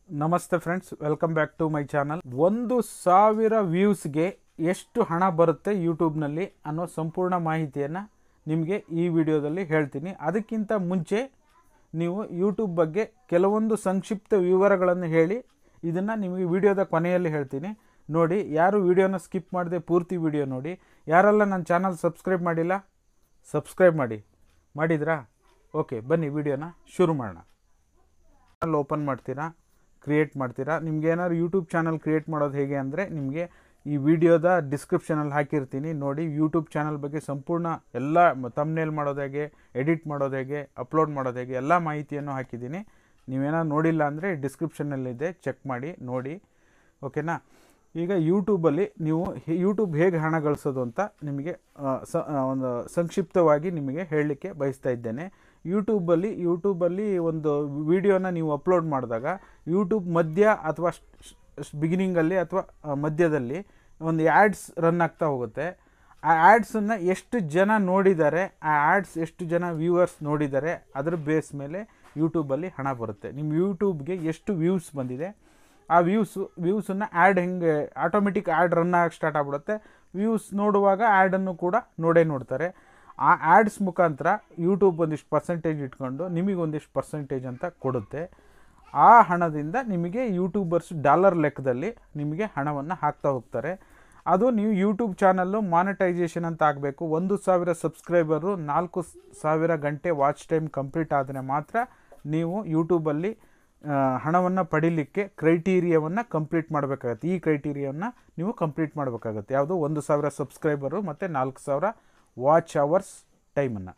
ನಮಸ್ತೆ friends welcome back to my channel ಒಂದು ಸಾವಿರ ವ್ಯೂಸ್ಗೆ ಎಷ್ಟು ಹಣ ಬರುತ್ತೆ ಯೂಟ್ಯೂಬ್ನಲ್ಲಿ ಅನ್ನೋ ಸಂಪೂರ್ಣ ಮಾಹಿತಿಯನ್ನು ನಿಮಗೆ ಈ ವಿಡಿಯೋದಲ್ಲಿ ಹೇಳ್ತೀನಿ ಅದಕ್ಕಿಂತ ಮುಂಚೆ ನೀವು ಯೂಟ್ಯೂಬ್ ಬಗ್ಗೆ ಕೆಲವೊಂದು ಸಂಕ್ಷಿಪ್ತ ವಿವರಗಳನ್ನು ಹೇಳಿ ಇದನ್ನು ನಿಮಗೆ ವಿಡಿಯೋದ ಕೊನೆಯಲ್ಲಿ ಹೇಳ್ತೀನಿ ನೋಡಿ ಯಾರು ವಿಡಿಯೋನ ಸ್ಕಿಪ್ ಮಾಡದೆ ಪೂರ್ತಿ ವಿಡಿಯೋ ನೋಡಿ ಯಾರೆಲ್ಲ ನನ್ನ ಚಾನಲ್ ಸಬ್ಸ್ಕ್ರೈಬ್ ಮಾಡಿಲ್ಲ ಸಬ್ಸ್ಕ್ರೈಬ್ ಮಾಡಿ ಮಾಡಿದ್ರಾ ಓಕೆ ಬನ್ನಿ ವಿಡಿಯೋನ ಶುರು ಮಾಡೋಣ ಚಾನಲ್ ಓಪನ್ ಮಾಡ್ತೀರಾ ಕ್ರಿಯೇಟ್ ಮಾಡ್ತೀರಾ ನಿಮ್ಗೆ ಏನಾದ್ರು ಯೂಟ್ಯೂಬ್ ಚಾನಲ್ ಕ್ರಿಯೇಟ್ ಮಾಡೋದು ಹೇಗೆ ಅಂದರೆ ನಿಮಗೆ ಈ ವಿಡಿಯೋದ ಡಿಸ್ಕ್ರಿಪ್ಷನಲ್ಲಿ ಹಾಕಿರ್ತೀನಿ ನೋಡಿ ಯೂಟ್ಯೂಬ್ ಚಾನಲ್ ಬಗ್ಗೆ ಸಂಪೂರ್ಣ ಎಲ್ಲ ತಮ್ನೇಲ್ ಮಾಡೋದು ಹೇಗೆ ಎಡಿಟ್ ಮಾಡೋದು ಹೇಗೆ ಅಪ್ಲೋಡ್ ಮಾಡೋದು ಹೇಗೆ ಎಲ್ಲ ಮಾಹಿತಿಯನ್ನು ಹಾಕಿದ್ದೀನಿ ನೀವೇನಾದ್ರು ನೋಡಿಲ್ಲ ಅಂದರೆ ಡಿಸ್ಕ್ರಿಪ್ಷನಲ್ಲಿದೆ ಚೆಕ್ ಮಾಡಿ ನೋಡಿ ಓಕೆನಾ ಈಗ ಯೂಟ್ಯೂಬಲ್ಲಿ ನೀವು ಹೆ- ಯೂಟ್ಯೂಬ್ ಹೇಗೆ ಹಣ ಗಳಿಸೋದು ಅಂತ ನಿಮಗೆ ಆ, ಸ ಆ, ಒಂದು ಸಂಕ್ಷಿಪ್ತವಾಗಿ ನಿಮಗೆ ಹೇಳಲಿಕ್ಕೆ ಬಯಸ್ತಾ ಇದ್ದೇನೆ ಯೂಟ್ಯೂಬಲ್ಲಿ ಯೂಟ್ಯೂಬಲ್ಲಿ ಒಂದು ವಿಡಿಯೋನ ನೀವು ಅಪ್ಲೋಡ್ ಮಾಡಿದಾಗ ಯೂಟ್ಯೂಬ್ ಮಧ್ಯ ಅಥವಾ ಬಿಗಿನಿಂಗಲ್ಲಿ ಅಥವಾ ಆ, ಮಧ್ಯದಲ್ಲಿ ಒಂದು ಆ್ಯಡ್ಸ್ ರನ್ ಆಗ್ತಾ ಹೋಗುತ್ತೆ ಆ ಆ್ಯಡ್ಸನ್ನು ಎಷ್ಟು ಜನ ನೋಡಿದ್ದಾರೆ ಆ ಆ್ಯಡ್ಸ್ ಎಷ್ಟು ಜನ ವ್ಯೂವರ್ಸ್ ನೋಡಿದ್ದಾರೆ ಅದರ ಬೇಸ್ ಮೇಲೆ ಯೂಟ್ಯೂಬಲ್ಲಿ ಹಣ ಬರುತ್ತೆ ನಿಮ್ಮ ಯೂಟ್ಯೂಬ್ಗೆ ಎಷ್ಟು ವ್ಯೂಸ್ ಬಂದಿದೆ ಆ ವ್ಯೂಸು ವ್ಯೂಸನ್ನು ಆ್ಯಡ್ ಹೆಂಗೆ ಆಟೋಮೆಟಿಕ್ ಆ್ಯಡ್ ರನ್ ಆಗಕ್ಕೆ ಸ್ಟಾರ್ಟ್ ಆಗ್ಬಿಡುತ್ತೆ ವ್ಯೂಸ್ ನೋಡುವಾಗ ಆ್ಯಡನ್ನು ಕೂಡ ನೋಡೇ ನೋಡ್ತಾರೆ ಆ ಆ್ಯಡ್ಸ್ ಮುಖಾಂತರ ಯೂಟ್ಯೂಬ್ ಒಂದಿಷ್ಟು ಪರ್ಸೆಂಟೇಜ್ ಇಟ್ಕೊಂಡು ನಿಮಗೆ ಒಂದಿಷ್ಟು ಪರ್ಸೆಂಟೇಜ್ ಅಂತ ಕೊಡುತ್ತೆ ಆ ಹಣದಿಂದ ನಿಮಗೆ ಯೂಟ್ಯೂಬರ್ಸ್ ಡಾಲರ್ ಲೆಕ್ಕದಲ್ಲಿ ನಿಮಗೆ ಹಣವನ್ನು ಹಾಕ್ತಾ ಹೋಗ್ತಾರೆ ಅದು ನೀವು ಯೂಟ್ಯೂಬ್ ಚಾನಲ್ಲು ಮಾನಿಟೈಸೇಷನ್ ಅಂತ ಆಗಬೇಕು ಒಂದು ಸಾವಿರ ಸಬ್ಸ್ಕ್ರೈಬರು ನಾಲ್ಕು ಸಾವಿರ ಗಂಟೆ ವಾಚ್ ಟೈಮ್ ಕಂಪ್ಲೀಟ್ ಆದರೆ ಮಾತ್ರ ನೀವು ಯೂಟ್ಯೂಬಲ್ಲಿ ಹಣವನ್ನು ಪಡಿಲಿಕ್ಕೆ ಕ್ರೈಟೀರಿಯಾವನ್ನು ಕಂಪ್ಲೀಟ್ ಮಾಡಬೇಕಾಗತ್ತೆ ಈ ಕ್ರೈಟೀರಿಯಾವನ್ನು ನೀವು ಕಂಪ್ಲೀಟ್ ಮಾಡಬೇಕಾಗತ್ತೆ ಯಾವುದು ಒಂದು ಸಾವಿರ ಸಬ್ಸ್ಕ್ರೈಬರು ಮತ್ತು ನಾಲ್ಕು ಸಾವಿರ ವಾಚ್ ಅವರ್ಸ್ ಟೈಮನ್ನು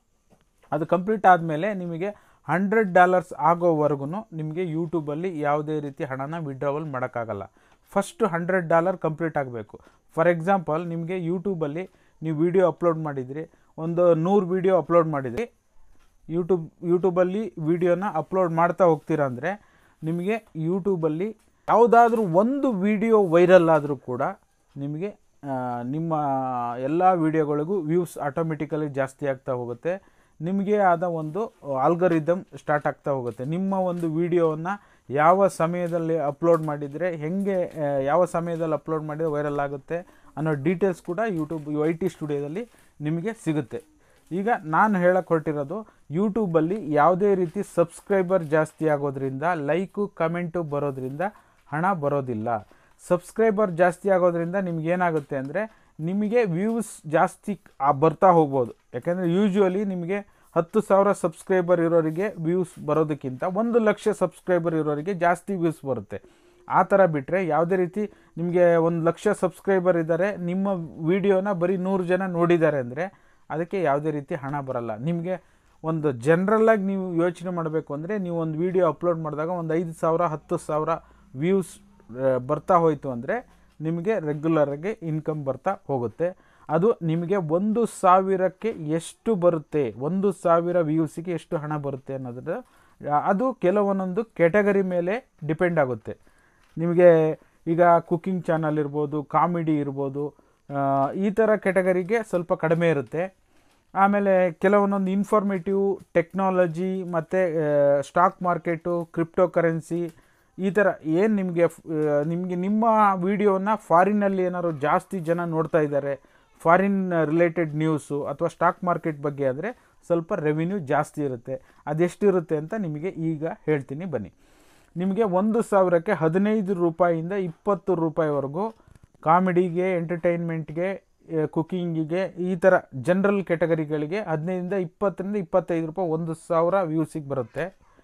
ಅದು ಕಂಪ್ಲೀಟ್ ಆದಮೇಲೆ ನಿಮಗೆ ಹಂಡ್ರೆಡ್ ಡಾಲರ್ಸ್ ಆಗೋವರೆಗೂ ನಿಮಗೆ ಯೂಟ್ಯೂಬಲ್ಲಿ ಯಾವುದೇ ರೀತಿ ಹಣನ ವಿಡ್ರಾವಲ್ ಮಾಡೋಕ್ಕಾಗಲ್ಲ ಫಸ್ಟ್ ಹಂಡ್ರೆಡ್ ಡಾಲರ್ ಕಂಪ್ಲೀಟ್ ಆಗಬೇಕು ಫಾರ್ ಎಕ್ಸಾಂಪಲ್ ನಿಮಗೆ ಯೂಟ್ಯೂಬಲ್ಲಿ ನೀವು ವಿಡಿಯೋ ಅಪ್ಲೋಡ್ ಮಾಡಿದ್ರಿ ಒಂದು ನೂರು ವಿಡಿಯೋ ಅಪ್ಲೋಡ್ ಮಾಡಿದ್ರಿ ಯೂಟ್ಯೂಬ್ ಯೂಟ್ಯೂಬಲ್ಲಿ ವಿಡಿಯೋನ ಅಪ್ಲೋಡ್ ಮಾಡ್ತಾ ಹೋಗ್ತೀರಾ ಅಂದರೆ ನಿಮಗೆ ಯೂಟ್ಯೂಬಲ್ಲಿ ಯಾವುದಾದ್ರೂ ಒಂದು ವಿಡಿಯೋ ವೈರಲ್ ಆದರೂ ಕೂಡ ನಿಮಗೆ ಆ, ನಿಮ್ಮ ಎಲ್ಲ ವಿಡಿಯೋಗಳಿಗೂ ವ್ಯೂಸ್ ಆಟೋಮೆಟಿಕಲಿ ಜಾಸ್ತಿ ಆಗ್ತಾ ಹೋಗುತ್ತೆ ನಿಮಗೆ ಆದ ಒಂದು ಆಲ್ಗರಿದಮ್ ಸ್ಟಾರ್ಟ್ ಆಗ್ತಾ ಹೋಗುತ್ತೆ ನಿಮ್ಮ ಒಂದು ವಿಡಿಯೋವನ್ನು ಯಾವ ಸಮಯದಲ್ಲಿ ಅಪ್ಲೋಡ್ ಮಾಡಿದರೆ ಹೇಗೆ ಆ, ಯಾವ ಸಮಯದಲ್ಲಿ ಅಪ್ಲೋಡ್ ಮಾಡಿದರೆ ವೈರಲ್ ಆಗುತ್ತೆ ಅನ್ನೋ ಡೀಟೇಲ್ಸ್ ಕೂಡ ಯೂಟ್ಯೂಬ್ ಐ ಟಿ ಸ್ಟುಡಿಯೋದಲ್ಲಿ ನಿಮಗೆ ಸಿಗುತ್ತೆ ಈಗ ನಾನು ಹೇಳಕ್ಕೆ ಹೊರಟಿರೋದು ಯೂಟ್ಯೂಬಲ್ಲಿ ಯಾವುದೇ ರೀತಿ ಸಬ್ಸ್ಕ್ರೈಬರ್ ಜಾಸ್ತಿ ಆಗೋದ್ರಿಂದ ಲೈಕು ಕಮೆಂಟು ಬರೋದ್ರಿಂದ ಹಣ ಬರೋದಿಲ್ಲ ಸಬ್ಸ್ಕ್ರೈಬರ್ ಜಾಸ್ತಿ ಆಗೋದ್ರಿಂದ ನಿಮ್ಗೆ ಏನಾಗುತ್ತೆ ಅಂದರೆ ನಿಮಗೆ ವ್ಯೂಸ್ ಜಾಸ್ತಿ ಆ ಬರ್ತಾ ಹೋಗ್ಬೋದು ಯಾಕೆಂದರೆ ಯೂಶ್ವಲಿ ನಿಮಗೆ ಹತ್ತು ಸಾವಿರ ಸಬ್ಸ್ಕ್ರೈಬರ್ ಇರೋರಿಗೆ ವ್ಯೂಸ್ ಬರೋದಕ್ಕಿಂತ ಒಂದು ಲಕ್ಷ ಸಬ್ಸ್ಕ್ರೈಬರ್ ಇರೋರಿಗೆ ಜಾಸ್ತಿ ವ್ಯೂಸ್ ಬರುತ್ತೆ ಆ ಥರ ಬಿಟ್ಟರೆ ಯಾವುದೇ ರೀತಿ ನಿಮಗೆ ಒಂದು ಲಕ್ಷ ಸಬ್ಸ್ಕ್ರೈಬರ್ ಇದ್ದಾರೆ ನಿಮ್ಮ ವಿಡಿಯೋನ ಬರೀ ನೂರು ಜನ ನೋಡಿದ್ದಾರೆ ಅಂದರೆ ಅದಕ್ಕೆ ಯಾವುದೇ ರೀತಿ ಹಣ ಬರಲ್ಲ ನಿಮಗೆ ಒಂದು ಜನರಲ್ಲಾಗಿ ನೀವು ಯೋಚನೆ ಮಾಡಬೇಕು ಅಂದರೆ ನೀವು ಒಂದು ವಿಡಿಯೋ ಅಪ್ಲೋಡ್ ಮಾಡಿದಾಗ ಒಂದು ಐದು ಸಾವಿರ ಹತ್ತು ಸಾವಿರ ವ್ಯೂಸ್ ಬರ್ತಾ ಹೋಯಿತು ಅಂದರೆ ನಿಮಗೆ ರೆಗ್ಯುಲರಾಗಿ ಇನ್ಕಮ್ ಬರ್ತಾ ಹೋಗುತ್ತೆ ಅದು ನಿಮಗೆ ಒಂದು ಸಾವಿರಕ್ಕೆ ಎಷ್ಟು ಬರುತ್ತೆ ಒಂದು ಸಾವಿರ ವ್ಯೂಸಿಗೆ ಎಷ್ಟು ಹಣ ಬರುತ್ತೆ ಅನ್ನೋದ್ರ ಅದು ಕೆಲವೊಂದೊಂದು ಕೆಟಗರಿ ಮೇಲೆ ಡಿಪೆಂಡ್ ಆಗುತ್ತೆ ನಿಮಗೆ ಈಗ ಕುಕ್ಕಿಂಗ್ ಚಾನಲ್ ಇರ್ಬೋದು ಕಾಮಿಡಿ ಇರ್ಬೋದು ಆ, ಈ ಥರ ಕೆಟಗರಿಗೆ ಸ್ವಲ್ಪ ಕಡಿಮೆ ಇರುತ್ತೆ ಆಮೇಲೆ ಕೆಲವೊಂದೊಂದು ಇನ್ಫಾರ್ಮೇಟಿವ್ ಟೆಕ್ನಾಲಜಿ ಮತ್ತು ಸ್ಟಾಕ್ ಮಾರ್ಕೆಟು ಕ್ರಿಪ್ಟೋ ಕರೆನ್ಸಿ ಈ ಥರ ಏನು ನಿಮಗೆ ನಿಮಗೆ ನಿಮ್ಮ ವಿಡಿಯೋನ ಫಾರಿನಲ್ಲಿ ಏನಾದ್ರು ಜಾಸ್ತಿ ಜನ ನೋಡ್ತಾ ಇದ್ದಾರೆ ಫಾರಿನ್ ರಿಲೇಟೆಡ್ ನ್ಯೂಸು ಅಥವಾ ಸ್ಟಾಕ್ ಮಾರ್ಕೆಟ್ ಬಗ್ಗೆ ಆದರೆ ಸ್ವಲ್ಪ ರೆವಿನ್ಯೂ ಜಾಸ್ತಿ ಇರುತ್ತೆ ಅದೆಷ್ಟಿರುತ್ತೆ ಅಂತ ನಿಮಗೆ ಈಗ ಹೇಳ್ತೀನಿ ಬನ್ನಿ ನಿಮಗೆ ಒಂದು ಸಾವಿರಕ್ಕೆ ಹದಿನೈದು ರೂಪಾಯಿಯಿಂದ ಇಪ್ಪತ್ತು ರೂಪಾಯಿವರೆಗೂ ಕಾಮಿಡಿಗೆ ಎಂಟರ್ಟೈನ್ಮೆಂಟ್ಗೆ ಕುಕ್ಕಿಂಗಿಗೆ ಈ ಥರ ಜನರಲ್ ಕೆಟಗರಿಗಳಿಗೆ ಹದಿನೈದರಿಂದ ಇಪ್ಪತ್ತರಿಂದ ಇಪ್ಪತ್ತೈದು ರೂಪಾಯಿ ಒಂದು ಸಾವಿರ ವ್ಯೂಸಿಗೆ ಬರುತ್ತೆ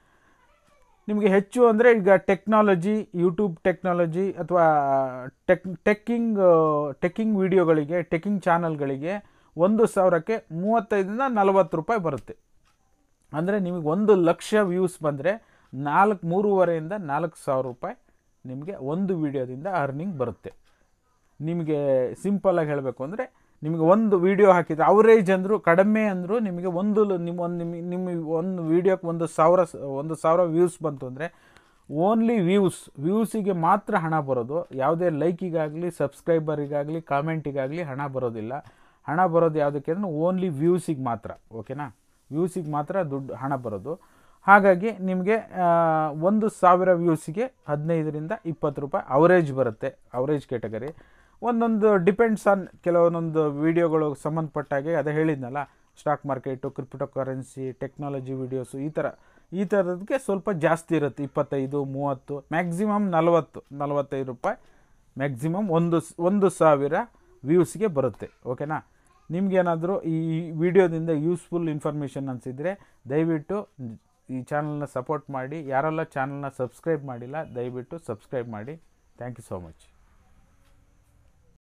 ನಿಮಗೆ ಹೆಚ್ಚು ಅಂದರೆ ಈಗ ಟೆಕ್ನಾಲಜಿ ಯೂಟ್ಯೂಬ್ ಟೆಕ್ನಾಲಜಿ ಅಥವಾ ಟೆಕ್ ಟೆಕ್ಕಿಂಗ್ ಟೆಕ್ಕಿಂಗ್ ವಿಡಿಯೋಗಳಿಗೆ ಟೆಕ್ಕಿಂಗ್ ಚಾನಲ್ಗಳಿಗೆ ಒಂದು ಸಾವಿರಕ್ಕೆ ಮೂವತ್ತೈದರಿಂದ ನಲವತ್ತು ರೂಪಾಯಿ ಬರುತ್ತೆ ಅಂದರೆ ನಿಮಗೆ ಒಂದು ಲಕ್ಷ ವ್ಯೂಸ್ ಬಂದರೆ ನಾಲ್ಕು ಮೂರುವರೆಯಿಂದ ನಾಲ್ಕು ಸಾವಿರ ರೂಪಾಯಿ ನಿಮಗೆ ಒಂದು ವಿಡಿಯೋದಿಂದ ಅರ್ನಿಂಗ್ ಬರುತ್ತೆ ನಿಮಗೆ ಸಿಂಪಲಾಗಿ ಹೇಳಬೇಕು ಅಂದರೆ ನಿಮಗೆ ಒಂದು ವಿಡಿಯೋ ಹಾಕಿದ್ರೆ ಅವರೇಜ್ ಅಂದರೂ ಕಡಿಮೆ ಅಂದರೂ ನಿಮಗೆ ಒಂದು ಲ- ನಿಮ್ಮ ಒಂದು ನಿಮ್ಮ ನಿಮ್ಮ ಒಂದು ವಿಡಿಯೋಕ್ಕೆ ಒಂದು ಸಾವಿರ ಸ- ಒಂದು ಸಾವಿರ ವ್ಯೂಸ್ ಬಂತು ಅಂದರೆ ಓನ್ಲಿ ವ್ಯೂಸ್ ವ್ಯೂಸಿಗೆ ಮಾತ್ರ ಹಣ ಬರೋದು ಯಾವುದೇ ಲೈಕಿಗಾಗಲಿ ಸಬ್ಸ್ಕ್ರೈಬರಿಗಾಗಲಿ ಕಾಮೆಂಟಿಗಾಗಲಿ ಹಣ ಬರೋದಿಲ್ಲ ಹಣ ಬರೋದು ಯಾವುದಕ್ಕೆ ಅಂದರೆ ಓನ್ಲಿ ವ್ಯೂಸಿಗೆ ಮಾತ್ರ ಓಕೆನಾ ವ್ಯೂಸಿಗೆ ಮಾತ್ರ ದುಡ್ಡು ಹಣ ಬರೋದು ಹಾಗಾಗಿ ನಿಮಗೆ ಒಂದು ಸಾವಿರ ವ್ಯೂಸಿಗೆ ಹದಿನೈದರಿಂದ ಇಪ್ಪತ್ತು ರೂಪಾಯಿ ಅವರೇಜ್ ಬರುತ್ತೆ ಅವರೇಜ್ ಕ್ಯಾಟಗರಿ ಒಂದೊಂದು ಡಿಪೆಂಡ್ಸ್ ಆನ್ ಕೆಲವೊಂದೊಂದು ವೀಡಿಯೋಗಳು ಸಂಬಂಧಪಟ್ಟಾಗೆ ಅದೇ ಹೇಳಿದ್ನಲ್ಲ stock market cryptocurrency technology videos ಈ ಥರ ಈ ಥರದಕ್ಕೆ ಸ್ವಲ್ಪ ಜಾಸ್ತಿ ಇರುತ್ತೆ ಇಪ್ಪತ್ತೈದು ಮೂವತ್ತು ಮ್ಯಾಕ್ಸಿಮಮ್ ನಲವತ್ತು ನಲವತ್ತೈದು ರೂಪಾಯಿ ಮ್ಯಾಕ್ಸಿಮಮ್ ಒಂದು ಸ್- ಒಂದು ಸಾವಿರ ವ್ಯೂಸ್ಗೆ ಬರುತ್ತೆ ಓಕೆನಾ ನಿಮಗೇನಾದರೂ ಈ ವಿಡಿಯೋದಿಂದ ಯೂಸ್ಫುಲ್ ಇನ್ಫಾರ್ಮೇಷನ್ ಅನಿಸಿದರೆ ದಯವಿಟ್ಟು ಈ ಚಾನಲ್ನ ಸಪೋರ್ಟ್ ಮಾಡಿ ಯಾರೆಲ್ಲ ಚಾನಲ್ನ ಸಬ್ಸ್ಕ್ರೈಬ್ ಮಾಡಿಲ್ಲ ದಯವಿಟ್ಟು ಸಬ್ಸ್ಕ್ರೈಬ್ ಮಾಡಿ ಥ್ಯಾಂಕ್ ಯು ಸೋ ಮಚ್